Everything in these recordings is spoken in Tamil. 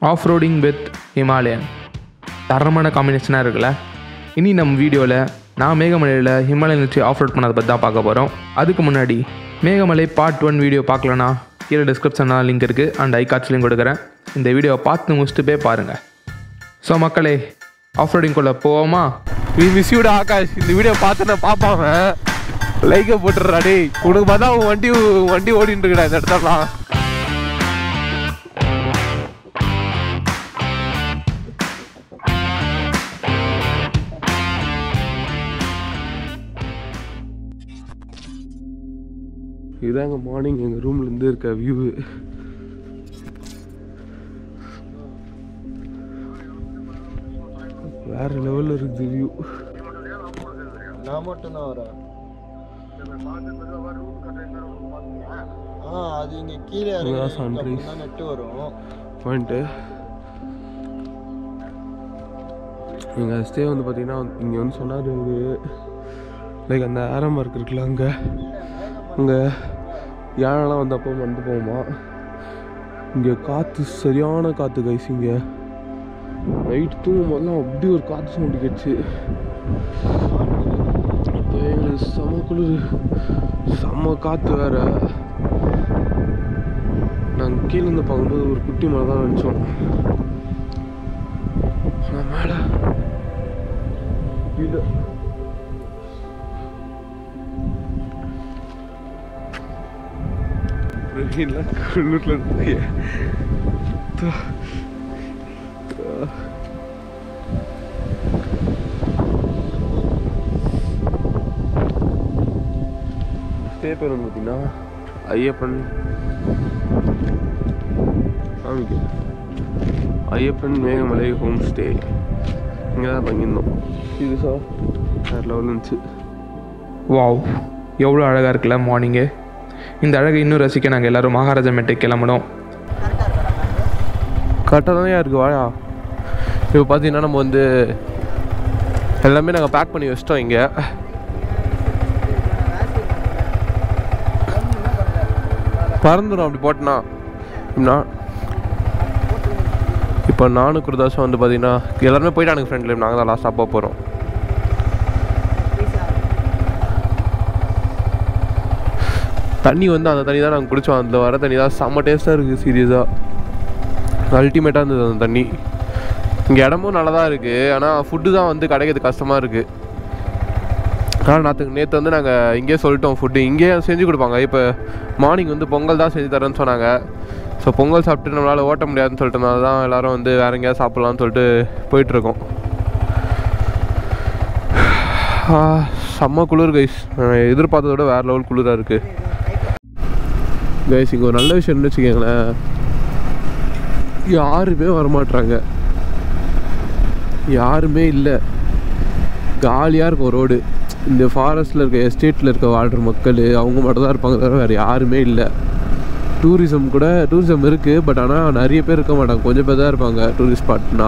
ஆஃப் ரோடிங் வித் ஹிமாலயன் தரமான காம்பினேஷனாக இருக்குல்ல இனி நம்ம வீடியோவில் நான் மேகமலையில் ஹிமாலயன் வச்சு ஆஃப் ரோட் பண்ணதை பற்றி தான் பார்க்க போகிறோம் அதுக்கு முன்னாடி மேகமலை பார்ட் ஒன் வீடியோ பார்க்கலனா கீழே டிஸ்கிரிப்ஷனில் லிங்க் இருக்குது அண்ட் ஐ காட்சிலையும் கொடுக்குறேன் இந்த வீடியோவை பார்த்து முடிச்சுட்டு போய் பாருங்கள் ஸோ மக்களே ஆஃப் ரோடிங்குள்ளே போவோமா நீ மிஸ்யூட ஆகாஷ் இந்த வீடியோ பார்த்து நான் பார்ப்பாங்க லைக்கை போட்டுடுறா டேய் உனக்கு பார்த்தா உன் வண்டி உன் வண்டி ஓடிட்டு இருக்கடா இந்த இடத்துலலாம் இதாங்க மார்னிங் எங்கள் ரூம்லேருந்து இருக்க வியூ வேற லெவலில் இருக்குது வியூ நான் மட்டும் தான் வரேன் ஆ அது இங்க கீழே இங்கதான் sunrise. நெட்டு வரும் பாயிண்ட்டு எங்கள் ஸ்டே வந்து பார்த்தீங்கன்னா இங்கே வந்து சொன்னார் லைக் அந்த ஆரம் மார்க் இருக்குல்ல அங்கே அங்கே யானைலாம் வந்து அப்போ வந்து போகுமா இங்கே காற்று சரியான காற்று கைஸ் இங்கே நைட் தூங்கும் போதெல்லாம் அப்படி ஒரு காற்று சவுண்டு கேட்டுச்சு அப்போ எங்களுக்கு செம குளிர் செம்ம காற்று வேற நாங்கள் கீழே இருந்து பார்க்கும்போது ஒரு குட்டி மலை தான் நினச்சோம் ஆனால் மேலே இல்லை பிரவீன்லாம் குளிரில் இருந்து ஸ்டே பேர் வந்து பார்த்தீங்கன்னா ஐயப்பன் காமிக்க ஐயப்பன் மேகமலை ஹோம் ஸ்டே இங்கே தான் தங்கியிருந்தோம் இது சார் வேறு லெவலில் இருந்துச்சு வாவ் எவ்வளோ அழகாக இருக்குல்ல மார்னிங்கு இந்த அழகை இன்னும் ரசிக்க நாங்கள் எல்லோரும் மகாராஜா மெட்டுக்கு கிளம்பணும் கரெக்டாக தான் இருக்குது வாயா இப்போ பார்த்தீங்கன்னா நம்ம வந்து எல்லாமே நாங்கள் பேக் பண்ணி வச்சிட்டோம் இங்கே பறந்துடும் அப்படி போட்டனா எப்படின்னா இப்போ நானும் குருதாசும் வந்து பார்த்தீங்கன்னா எல்லாருமே போயிட்டானுங்க ஃப்ரெண்டில் நாங்கள் தான் லாஸ்ட்டாக போக போகிறோம் தண்ணி வந்து அந்த தண்ணி தான் நாங்கள் குடித்தோம் அதில் வர தண்ணி தான் செம்ம டேஸ்ட்டாக இருக்குது சீரியஸாக அல்டிமேட்டாக இருந்தது அந்த தண்ணி இங்கே இடமும் நல்லா தான் இருக்குது ஆனால் ஃபுட்டு தான் வந்து கிடைக்கிறது கஷ்டமாக இருக்குது ஆனால் நேற்று நேற்று வந்து நாங்கள் இங்கேயே சொல்லிட்டோம் ஃபுட்டு இங்கேயே செஞ்சு கொடுப்பாங்க இப்போ மார்னிங் வந்து பொங்கல் தான் செஞ்சு தரேன்னு சொன்னாங்க ஸோ பொங்கல் சாப்பிட்டு நம்மளால் ஓட்ட முடியாதுன்னு சொல்லிட்டனால தான் எல்லோரும் வந்து வேற எங்கேயாவது சாப்பிட்லான்னு சொல்லிட்டு போயிட்டுருக்கோம் செம்ம குளிர் கைஸ் எதிர்பார்த்ததை விட வேறு லெவல் குளிராக இருக்குது கைஸ் இங்கே ஒரு நல்ல விஷயம் வச்சுக்கோங்களேன் யாருமே வரமாட்றாங்க யாருமே இல்லை காலியாக இருக்கும் ரோடு இந்த ஃபாரஸ்ட்டில் இருக்க எஸ்டேட்டில் இருக்க வாழ்கிற மக்கள் அவங்க மட்டும் தான் இருப்பாங்க தவிர வேறு யாருமே இல்லை டூரிசம் கூட டூரிசம் இருக்குது பட் ஆனால் நிறைய பேர் இருக்க மாட்டாங்க கொஞ்சம் பேர் தான் இருப்பாங்க டூரிஸ்ட் ஸ்பாட்னா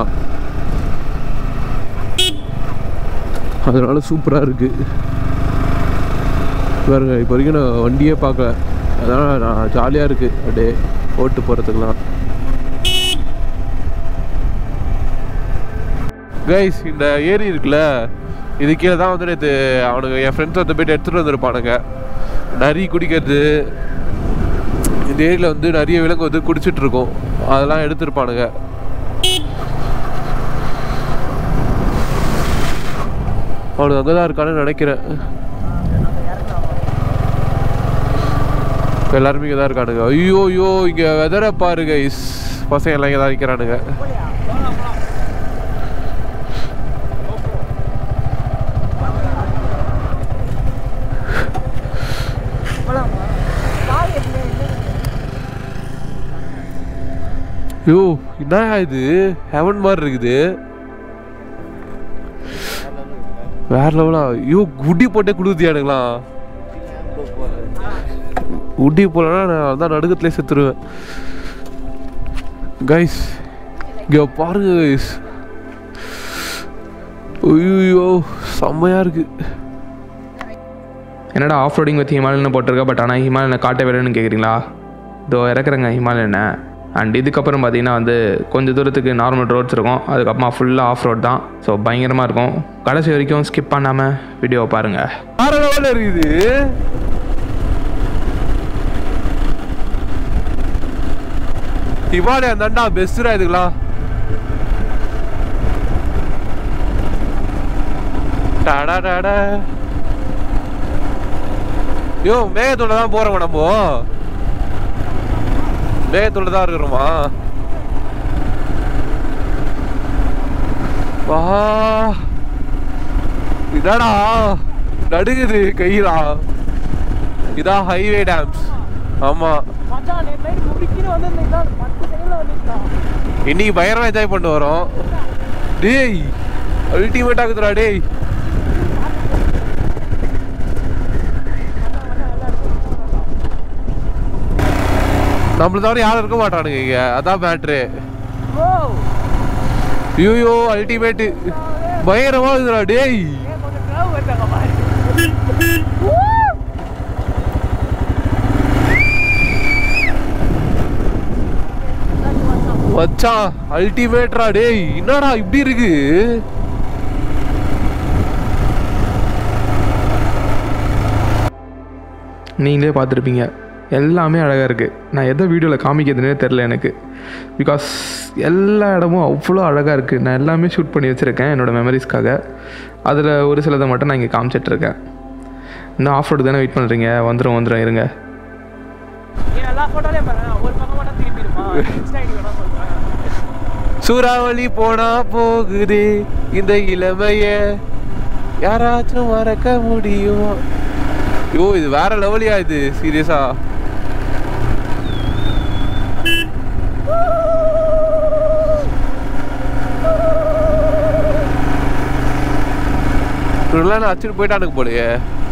அதனால சூப்பராக இருக்குது பாருங்க இப்போ வரைக்கும் நான் வண்டியே பார்க்கல அதனால் நான் ஜாலியாக இருக்குது அப்படியே ஓட்டு போகிறதுக்கெலாம் கைஸ் இந்த ஏரி இருக்குல்ல இது கீழே தான் வந்து நேற்று அவனுங்க என் ஃப்ரெண்ட்ஸ் வந்து போயிட்டு எடுத்துகிட்டு வந்திருப்பானுங்க நரி குடிக்கிறது இந்த ஏரியில் வந்து நிறைய விலங்கு வந்து குடிச்சிட்டு இருக்கோம் அதெல்லாம் எடுத்திருப்பானுங்க அவனுக்கு அங்கே தான் இருக்கான்னு நினைக்கிறேன் எல்லாருமே இங்கே தான் இருக்கானுங்க ஐயோ ஐயோ இங்கே வெதரை பாரு கைஸ் பசங்க எல்லாம் இங்கே தான் நிற்கிறானுங்க யோ என்ன இது ஹெவன் மாதிரி இருக்குது வேற லெவலா ஐயோ குட்டி போட்டே கொடுத்தியானுங்களா குட்டி போலனா நான் அதான் நடுக்கத்துலேயே செத்துருவேன் கைஸ் இங்கே பாருங்க கைஸ் ஐயோ செம்மையா இருக்கு என்னடா ஆஃப் ரோடிங் வித் ஹிமாலயன் போட்டிருக்க பட் ஆனால் ஹிமாலயனை காட்ட விடணும்னு கேட்குறீங்களா இதோ இறக்குறேங்க ஹிமாலயனை அண்ட் இதுக்கப்புறம் பார்த்தீங்கன்னா வந்து கொஞ்சம் தூரத்துக்கு நார்மல் ரோட்ஸ் இருக்கும் அதுக்கப்புறமா ஃபுல்லாக ஆஃப் ரோட் தான் ஸோ பயங்கரமாக இருக்கும் கடைசி வரைக்கும் ஸ்கிப் பண்ணாமல் வீடியோவை பாருங்கள் வேற லெவலில் இருக்குது ஹிமாலயன் தாண்டா பெஸ்ட்ரா இதுக்கலாம் டாடா டாடா யோ மேகத்தோட தான் போறோம் நம்ம மேகத்தோட தான் இருக்கிறோமா வா இதாடா நடுங்குது கையிலா இதான் ஹைவே டேம்ஸ் ஆமா மச்சான் நேற்று நைட் முடிக்கிற வந்திருந்தீங்களா பத்து செகண்ட்ல வந்துருக்கா இன்னைக்கு பயங்கரமா என்ஜாய் பண்ணிட்டு வரோம் டேய் அல்டிமேட் ஆகுதுடா டேய் நம்மள தவிர யாரும் இருக்க மாட்டானுங்க இங்க அதான் மேட்ரு ஓ ஐயோ அல்டிமேட் பயங்கரமா இருக்குதுடா டேய் ஏன் கொஞ்சம் கிராவ் வச்சாங்க பாரு மச்சான் அல்டிமேட்ரா டேய் என்னடா இப்படி இருக்கு நீங்களே பார்த்துருப்பீங்க எல்லாமே அழகாக இருக்குது நான் எதை வீடியோவில் காமிக்கிறதுனே தெரில எனக்கு பிகாஸ் எல்லா இடமும் அவ்வளோ அழகாக இருக்குது நான் எல்லாமே ஷூட் பண்ணி வச்சுருக்கேன் என்னோடய மெமரிஸ்க்காக அதில் ஒரு சிலதை மட்டும் நான் இங்கே காமிச்சிட்ருக்கேன் இன்னும் ஆஃப் ரோடு தானே வெயிட் பண்ணுறீங்க வந்துடும் வந்துடும் இருங்க நீ எல்லா போட்டோலயும் பாரு ஒரு பக்கம் மட்டும் திரும்பிடுமா இன்ஸ்டா ஐடி வேணா சொல்றேன் சூறாவளி போனா போகுது இந்த இளமைய யாராச்சும் மறக்க முடியுமா ஐயோ இது வேற லெவலியா இது சீரியஸா இவரெல்லாம் நான் அச்சுட்டு போயிட்டானுங்க போலயே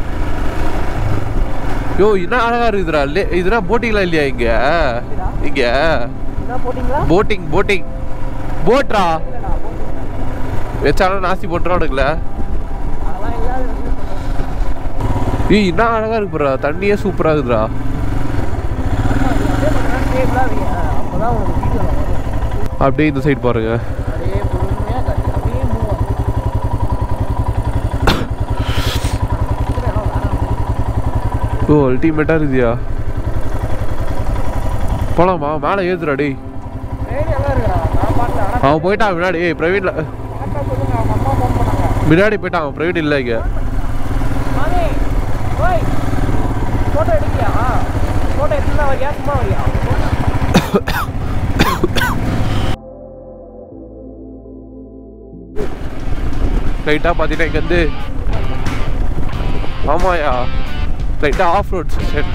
யோ என்ன அழகா இருக்குதுடா லே இதெல்லாம் போட்டிங்களா இல்லையா இங்க இங்க என்ன போட்டிங்களா போட்டிங் போட்டிங் போட்ரா இல்லடா வச்சாலும் நாஸ்தி போட்டுறானுங்கள அதெல்லாம் இல்லாத ஏய் என்ன அழகா இருக்கு ப்ரோ தண்ணியே சூப்பரா இருக்குதுடா அப்படியே கொஞ்ச நேரம் ஸ்டேபிளா வைங்க அப்பதான் உங்களுக்கு வீடியோ வரும் அப்படியே இந்த சைடு பாருங்க அப்படியே பொறுமையா காட்டு அப்படியே மூவ் ஆகும் ஓ அல்டிமேட்டா இருக்குதியா போலாமா மேலே ஏத்துடா டேய் ரேடியோ எல்லாம் இருக்குடா நான் பாட்டல ஆனா அவன் போயிட்டான் முன்னாடி ஏய் பிரவீன்ல கரெக்டா சொல்லுங்க அவங்க அம்மா ஃபோன் பண்ணாங்க முன்னாடி போயிட்டான் அவன் பிரவீன் இல்லை இங்க மாமி ஓய் ஃபோட்டோ எடுக்கலையா ஃபோட்டோ எடுத்துனா வரியா சும்மா வரியா லைட்டாக பார்த்தீங்கன்னா இங்கே வந்து ஆமாயா லைட்டாக off road session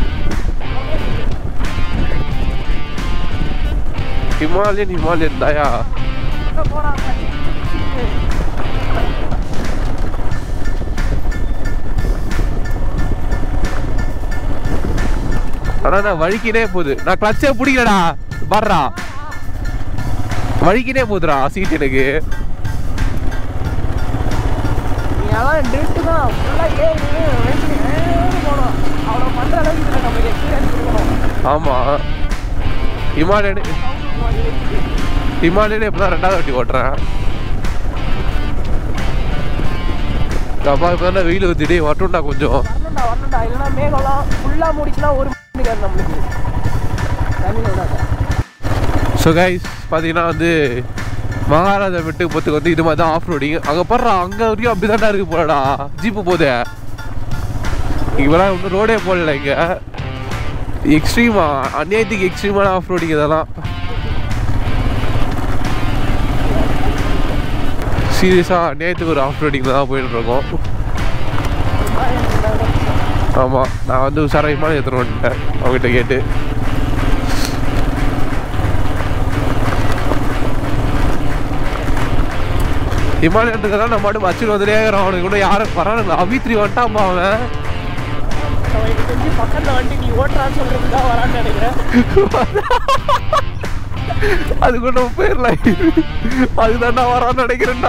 Himalayan Himalayan தாயா போறாங்க ஆனா நான் வழிக்கினே போகுது நான் கிளச்சே பிடிக்கலடா வர்றா வழிக்கினே போகுதுடா சீட் எனக்கு நீ அதான் ட்ரிஃப்ட் தான் ஃபுல்லாக ஏறி வெட்டி போகணும் அவ்வளோ பண்ணுற அளவுக்கு இதில் நம்ம எக்ஸ்பீரியன்ஸ் இருக்கணும் ஆமா ஹிமாலயன் ஹிமாலயன் இப்போ தான் ரெண்டாவது வாட்டி ஓட்டுறேன் அப்பா இப்போ தான் வெயில் ஊற்றிட்டே வரட்டும்டா கொஞ்சம் வரணும்டா வரணும்டா இல்லைன்னா மேகம்லாம் ஃபுல்லாக மூடிச்சுன்னா ஒரு மணிக்காது நம்மளுக்கு தண்ணியில் விடாத ஸோ கைஸ் பார்த்தீங்கன்னா வந்து மகாராஜா விட்டு பொத்துக்கு வந்து இது மாதிரி தான் ஆஃப் ரோடிங் அங்கே போடுறா அங்கே வரைக்கும் அப்படி தான்டா இருக்கு போலடா ஜீப்பு போதே இங்கெல்லாம் ஒன்றும் ரோடே போடல இங்கே எக்ஸ்ட்ரீமா அந்நியத்துக்கு எக்ஸ்ட்ரீமான ஆஃப் ரோடிங் இதெல்லாம் சீரியஸாக அந்நியத்துக்கு ஒரு ஆஃப் ரோடிங் தான் போயிட்டு இருக்கோம் ஆமாம் நான் வந்து உசாரமாக எடுத்துகிட்டு வந்துட்டேன் அவங்ககிட்ட கேட்டு ஹிமாலயன்ட்டுக்கு தான் நம்ம மட்டும் வச்சுட்டு வந்துட்டே இருக்கிறோம் அவனுக்கு கூட யாரும் வரானுங்க அபித்ரி வந்துட்டான் அவன் எனக்கு தெரிஞ்சு பக்கத்தில் வந்துட்டு நீ ஓட்டுறான்னு சொல்கிறதுக்கு தான் வரான்னு நினைக்கிறேன் அது கூட நம்ம போயிடலாம் அதுதான் நான் வரான்னு நினைக்கிறேன்டா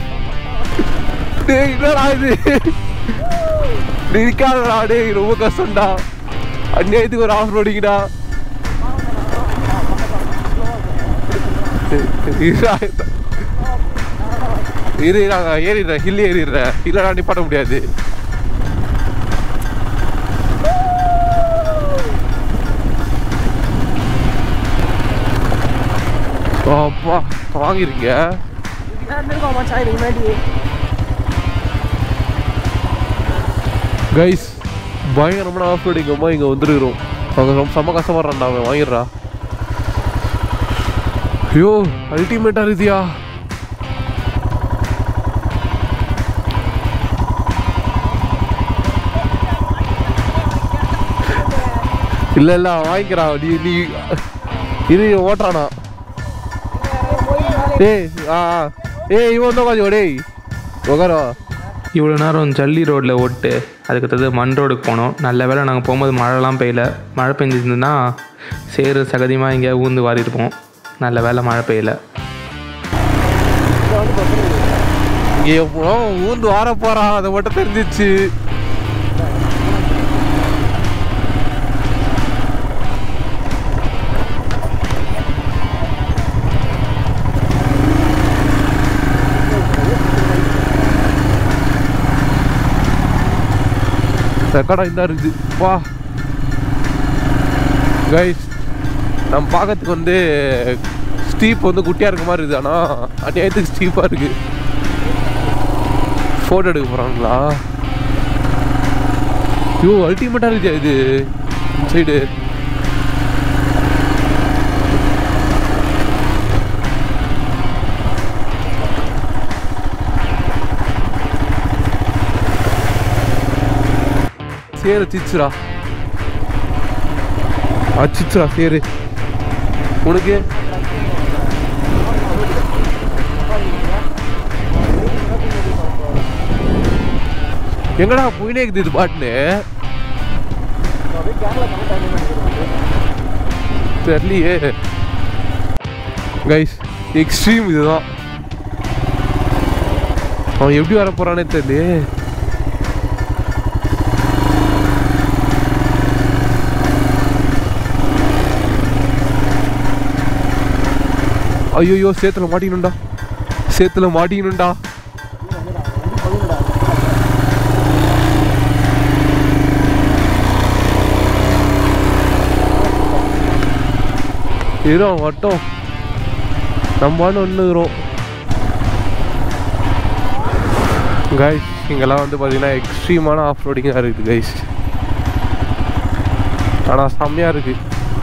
டேய் என்னடா இது நிற்காதடா டேய் ரொம்ப கஷ்டம்டா அந்நியத்துக்கு ஒரு ஆஃப் ரோடிங்கடா இருடா, இருடா. இரு இரு, அங்க ஏறிடுறேன் ஹில் ஏறிடுறேன் இல்லைனா நிப்பாட்ட முடியாது அப்பா வாங்கிருக்கீங்க இதுக்கு இருந்திருக்கோம் மச்சான் இதுக்கு முன்னாடி கைஸ் பயங்கரமான ஆஃப் ரோடிங் அம்மா இங்கே வந்துருக்குறோம் அவங்க ரொம்ப செம்ம கஷ்டப்படுறான்டா அவன் வாங்கிடுறா ஐயோ அல்டிமேட்டாக இருக்குதியா இல்லை இல்லை அவன் வாங்கிக்கிறான் நீ நீ இரு இவன் ஓட்டுறானா டேய் ஆ ஆ. ஏய் இவன் தான் கொஞ்சம் டேய் உக்காரா இவ்வளோ நேரம் ஜல்லி ரோட்டில் ஓட்டு அதுக்கடுத்தது மண் ரோடுக்கு போனோம் நல்ல வேளை நாங்கள் போகும்போது மழைலாம் பெய்யல மழை பெஞ்சிருந்ததுன்னா சேறு சகதியமாக எங்கேயா ஊந்து வாரிருப்போம் நல்ல வேளை மழை பெய்யல இங்கே எவ்வளோ ஊந்து வார போறான் அதை மட்டும் தெரிஞ்சிச்சு ரெக்கார்டாக இந்த இருக்குது வா கைஸ் நம்ம பார்க்கறதுக்கு வந்து ஸ்டீப் வந்து குட்டியாக இருக்க மாதிரி இருக்குது ஆனால் அநியாயத்துக்கு ஸ்டீப்பாக இருக்குது ஃபோட்டோ எடுக்க போகிறாங்களா ஐயோ அல்டிமேட்டாக இருக்குது இது இந்த சைடு சேரு சிச்சுரா அச்சிச்சுரா சேரு உனக்கு எங்கடா போயினே இருக்குது இது பாட்டுன்னு தெரியலையே கைஸ் எக்ஸ்ட்ரீம் இதுதான் அவன் எப்படி வர போறானே தெரியலையே ஐயோ சேத்துல மாட்டிக்கணும்டா சேத்துல மாட்டிக்கணும்டா இரு அவன் வட்டம் நம்ம ஒன்றுகிறோம் கைஸ் இங்கெல்லாம் வந்து பார்த்தீங்கன்னா எக்ஸ்ட்ரீமான ஆஃப் ரோடிங்காக இருக்குது கைஸ் ஆனால் செம்மையாக இருக்குது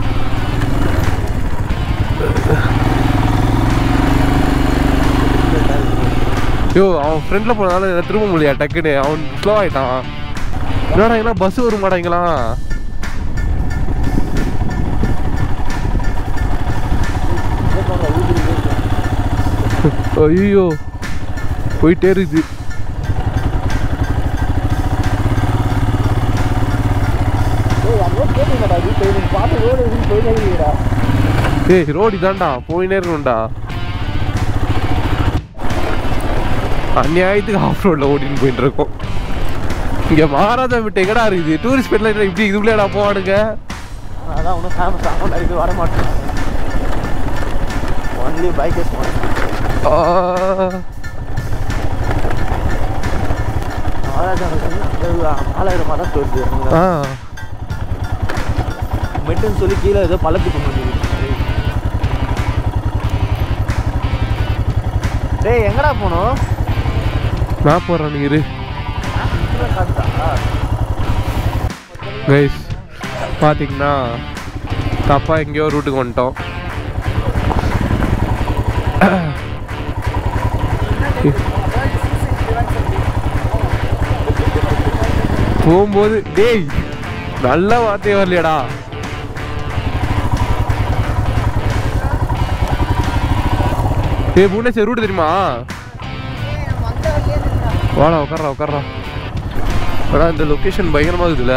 யோ அவன் ஃப்ரெண்டில் போனதால என்ன திரும்ப முடியா டக்குன்னு அவன் ஸ்லோ ஆயிட்டான் என்னடா என்ன பஸ் வர மாட்டாங்களா ஐயோ போயிட்டே இருக்குது ஏய் ரோடு இதான்டா போயினே இருக்கணும்டா அநியாயத்துக்கு ஆஃப் ரோட்ல ஓடின்னு போயிட்டு இருக்கோம் இங்க மாறாத விட்டு எங்கடா இருக்குது டூரிஸ்ட் ஸ்பெட்ல இப்படி இதுக்குள்ளேடா போவானுங்க அதான் ஒன்றும் ஃபேமஸ் ஆகும் நிறைய பேர் வர மாட்டேன் ஒன்லி பைக்கர்ஸ் ஆ, ஆளாயிரம் தான் தோற்று ஆ மெட்டுன்னு சொல்லி கீழே ஏதோ பள்ளத்துக்கு கொண்டு வந்து டேய் எங்கடா போகணும் நான் போறேன் நீ இரு கைஸ் பார்த்தீங்கன்னா தப்பா எங்கேயோ ரூட்டுக்கு வந்துட்டோம் போகும்போது டேய் நல்ல வார்த்தையே வரலையடா ஏய் புவனேஸ்வர் ரூட் தெரியுமா வாடா உட்கார்றா உட்கார்றா ஆனா இந்த லொக்கேஷன் பயங்கரமா இருக்குதுல்ல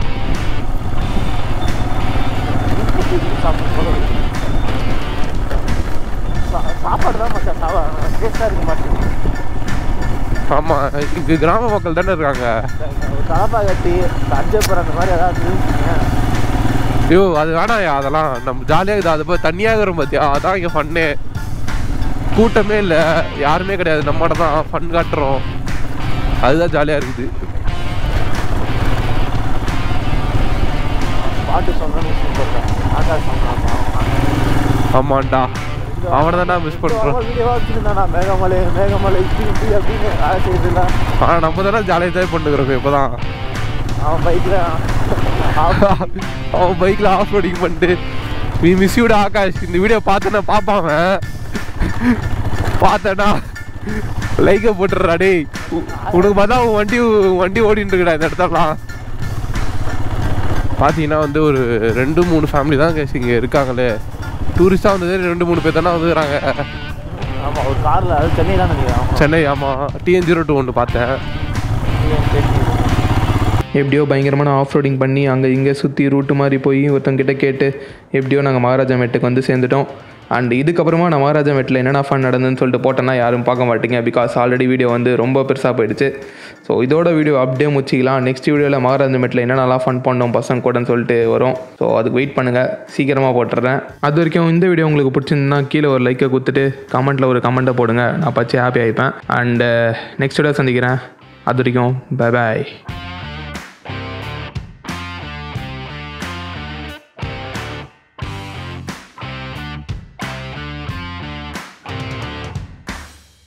சாப்பாடு தான் மச்சான் சாவா டேஸ்டாக இருக்க மாட்டேங்குது ஆமா இங்க கிராம மக்கள் தானே இருக்காங்க ஒரு தலப்பா கட்டி அர்ஜப்பர் அந்த மாதிரி ஏதாவது இருந்துச்சுங்க ஐயோ அது வேணாயா அதெல்லாம் நம்ம ஜாலியாக இருக்குது அது போய் தண்ணியாக வரும் பார்த்தியா அதான் இங்கே ஃபன்னே கூட்டமே இல்லை யாருமே கிடையாது நம்ம மட்டும் தான் ஃபன் காட்டுறோம் அதுதான் ஜாலியாக இருக்குது பாட்டு சொன்னு சூப்பர் ஆகாஷ் சொன்னான் ஆமாண்டா அவனை தான் நான் மிஸ் பண்ணுறோம் வீடியோவா வச்சுருந்தானா மேகமலை மேகமலை இப்படி இப்படி அப்படின்னு ஆசை செய்துல ஆனால் நம்ம தானே ஜாலியாக தான் பண்ணுகிறோம் இப்போ தான் அவன் பைக்கில் அவன் பைக்கில் ஆஃப் ரோடிங் பண்ணிட்டு நீ மிஸ் யூட ஆகாஷ் இந்த வீடியோ பார்த்தேன்னா பார்ப்பான் அவன். பார்த்தேன்னா லைக்கை போட்டுடுறா டேய் உ- உனக்கு பார்த்தா உன் வண்டி உன் வண்டி ஓடிட்டு இருக்கடா இந்த இடத்துலலாம் பார்த்தீங்கன்னா வந்து ஒரு ரெண்டு மூணு ஃபேமிலி தான் guys இங்கே இருக்காங்களே டூரிஸ்டாக வந்ததே ரெண்டு மூணு பேர் தானே வந்துக்கிறாங்க ஆமாம் ஒரு காரில் அது சென்னை தான் நினைக்கிறேன் சென்னை ஆமாம் டிஎன் ஜீரோ டூ ஒன்று பார்த்தேன் எப்படியோ பயங்கரமான ஆஃப் ரோடிங் பண்ணி அங்கே இங்கே சுற்றி ரூட்டு மாதிரி போய் ஒருத்தங்கிட்ட கேட்டு எப்படியோ நாங்கள் மகாராஜா மெட்டுக்கு வந்து சேர்ந்துட்டோம் அண்ட் இதுக்கப்புறமா நான் மகாராஜா மெட்டில் என்னென்ன ஃபன் நடந்துன்னு சொல்லிட்டு போட்டேன்னா யாரும் பார்க்க மாட்டீங்க பிகாஸ் ஆல்ரெடி வீடியோ வந்து ரொம்ப பெருசாக போயிடுச்சு ஸோ இதோட வீடியோ அப்படியே முடிச்சிக்கலாம் நெக்ஸ்ட் வீடியோவில் மகாராஜா மெட்டில் என்னென்னலாம் ஃபன் பண்ணோம் பசங்க கூடன்னு சொல்லிட்டு வரும் ஸோ அதுக்கு வெயிட் பண்ணுங்கள் சீக்கிரமாக போட்டுறேன் அது வரைக்கும் இந்த வீடியோ உங்களுக்கு பிடிச்சிருந்தா கீழே ஒரு லைக்கை கொடுத்துட்டு கமெண்ட்டில் ஒரு கமெண்ட்டை போடுங்க நான் பச்சு ஹாப்பி ஆகிப்பேன் அண்டு நெக்ஸ்ட் வீடியோ சந்திக்கிறேன் அது வரைக்கும் பை பாய்